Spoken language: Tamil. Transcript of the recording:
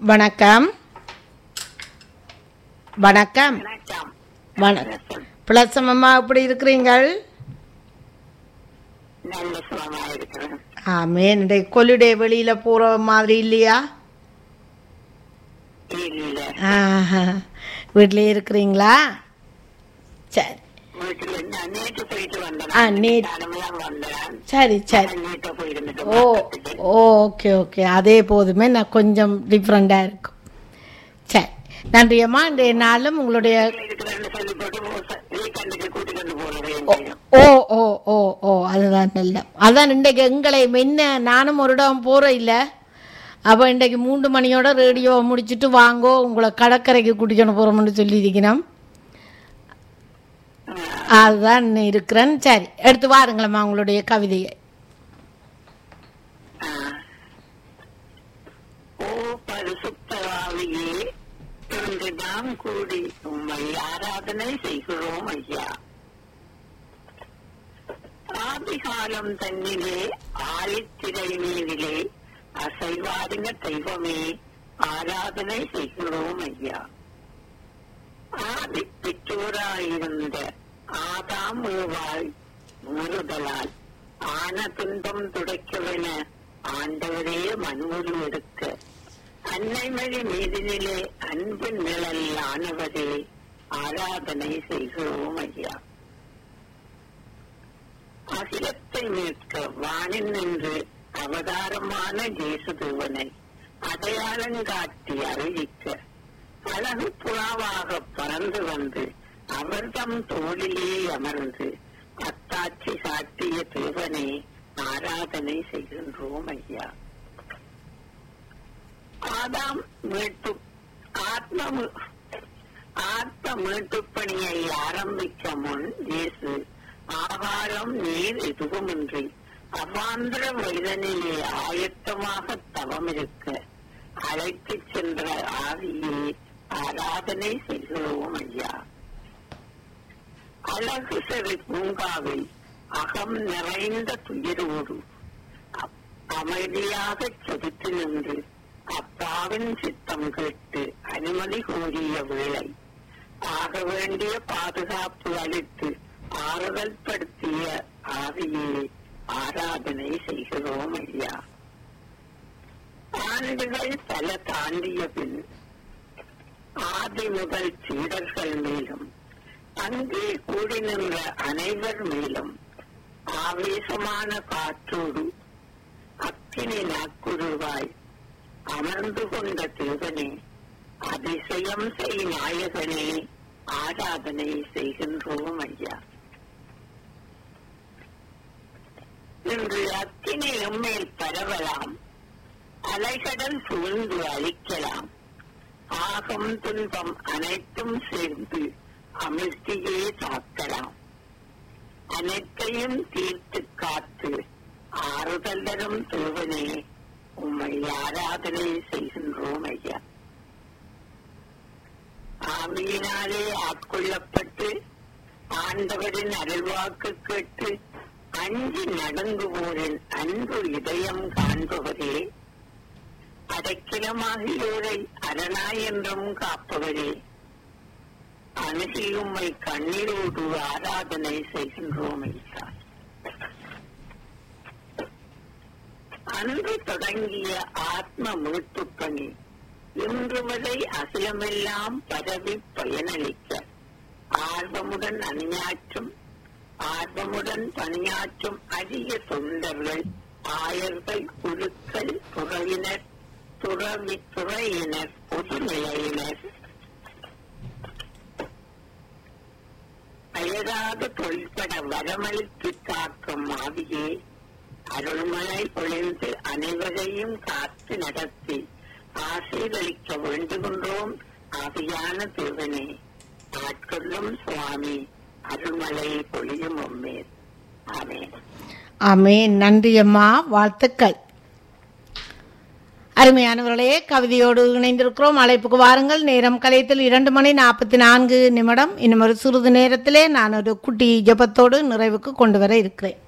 வணக்கம் வணக்கம் வணக்கம் வணக்கம் பிளசம் அம்மா எப்படி இருக்கிறீங்கள் நல்ல சுகமா இருக்கிறேன் ஆமே இந்த கொலுடே வெளியில போற மாதிரி இல்லையா இல்ல ஆஹா. வீட்டிலே இருக்கிறீங்களா சரி வீட்டுல நான் நேற்று போயிட்டு வந்தேன் ஆ, நேற்று. தலைமையாக வந்தேன் சரி சரி நேற்று போயிருந்துட்டு ஓ ஓகே ஓகே அதே போதுமே நான் கொஞ்சம் டிஃப்ரெண்டாக இருக்கும் சரி நன்றி அம்மா இன்றைய நாளும் உங்களுடைய இருக்கிறேன்னு சொல்லி போட்டு வீக்கெண்டுக்கு கூட்டிக் கொண்டு ஓ போனது ஓ ஓ ஓ ஓ அதுதான் நல்ல அதான் இன்றைக்கு எங்களை முன்ன நானும் ஒரு இடம் போகிறேன் இல்லை அப்போ இன்றைக்கு மூன்று மணியோட ரேடியோ முடிச்சுட்டு வாங்கோ உங்களை கடற்கரைக்கு கூட்டிக்கொண்டு போகிறோம்னு சொல்லியிருக்கிறோம் அதுதான் இருக்கிறேன் சரி எடுத்து வாருங்களம்மா உங்களுடைய கவிதையை ஓ பரிசுத்தவாவியே இன்று நாம் கூடி உம்மை ஆராதனை செய்கிறோம் ஐயா ஆதிகாலம் தன்னிலே ஆழித்திரை மீதிலே அசைவாருங்க தெய்வமே ஆராதனை செய்கிறோம் ஐயா ஆதி பெற்றோராயிருந்த ஆதாம் ஏவாள் முறுதலால் ஆன துன்பம் துடைக்கவென ஆண்டவரே மண்ணுரு எடுக்க அன்னைமொழி மீதினிலே அன்பு நிழல் ஆனவரே ஆராதனை செய்கிறோம் ஐயா அகிலத்தை மீட்க வானில் நின்று அவதாரமான ஜேசுதேவனை அடையாளங்காட்டி அறிவிக்க அழகு புறாவாக பறந்து வந்து அவர்தம் தோளிலே அமர்ந்து அத்தாட்சி சாட்டிய தேவனை ஆராதனை செய்கின்றோம் ஐயா ஆதாம் மீட்பு ஆத்ம மீ- ஆத்ம மீட்புப் பணியை ஆரம்பிக்க முன் இயேசு ஆகாரம் நீர் எதுவுமின்றி அவாந்திர வயதனிலே ஆயத்தமாக தவம் இருக்க அழைத்துச் சென்ற ஆவியே ஆராதனை செய்கிறோம் ஐயா அழகு சிறு பூங்காவில் அகம் நிறைந்த துயரோடு அ- அமைதியாகச் செதுத்து நின்று அப்பாவின் சித்தம் கேட்டு அனுமதி கோரிய வேளை ஆக வேண்டிய பாதுகாப்பு அளித்து ஆறுதல் படுத்திய ஆவியே ஆராதனை செய்கிறோம் ஐயா ஆண்டுகள் பல தாண்டிய பின் ஆதி முதல் சீடர்கள் மேலும் அங்கே கூடி நின்ற அனைவர் மேலும் ஆவேசமான காற்றோடு அக்கினி நாக்குருவாய் அமர்ந்து கொண்ட தேவனே அதிசயம் செய் நாயகனே ஆராதனை செய்கின்றோம் ஐயா இன்று அக்கினி எம்மேல் பரவலாம் அலைகடல் சூழ்ந்து அழிக்கலாம் ஆகம் துன்பம் அனைத்தும் சேர்ந்து அமிழ்த்தியே தாக்கலாம் அனைத்தையும் தீர்த்து காத்து ஆறுதல் தரும் தேவனே உம்மை ஆராதனை செய்கின்றோம் ஐயா ஆவியினாலே ஆட்கொள்ளப்பட்டு ஆண்டவரின் அருள்வாக்கு கேட்டு அஞ்சி நடங்குவோரின் அன்பு இதயம் காண்பவரே அடைக்கலமாகியோரை அரணாய் என்றும் காப்பவரே அணுகி உம்மை கண்ணீரோடு ஆராதனை செய்கின்றோம் ஐயா அன்று தொடங்கிய ஆத்ம மீட்புப் பணி இன்று வரை அசிலமெல்லாம் பரவி பயனளிக்க ஆர்வமுடன் அணியாற்றும் ஆர்வமுடன் பணியாற்றும் அரிய தொண்டர்கள் ஆயர்கள் குழுக்கள் துறையினர் துறவி துறையினர் பொதுநிலையினர் அயராத தொழிற்பட வரமளித்து காக்கும் ஆவியே அருள்மழை பொழிந்து அனைவரையும் காத்து நடத்தி ஆசீர்வதிக்க வேண்டுகின்றோம் ஆவியான தேவனே ஆட்கொள்ளும் சுவாமி அருள்மலை பொழியும் உம்மேல் ஆமென் ஆமே நன்றி அம்மா வாழ்த்துக்கள் அருமையானவர்களே கவிதையோடு இணைந்திருக்கிறோம் அழைப்புக்கு வாருங்கள் நேரம் கலையத்தில் இரண்டு மணி நாற்பத்தி நான்கு நிமிடம் இன்னும் ஒரு சிறிது நேரத்திலே நான் ஒரு குட்டி ஜெபத்தோடு நிறைவுக்கு கொண்டு வர இருக்கிறேன்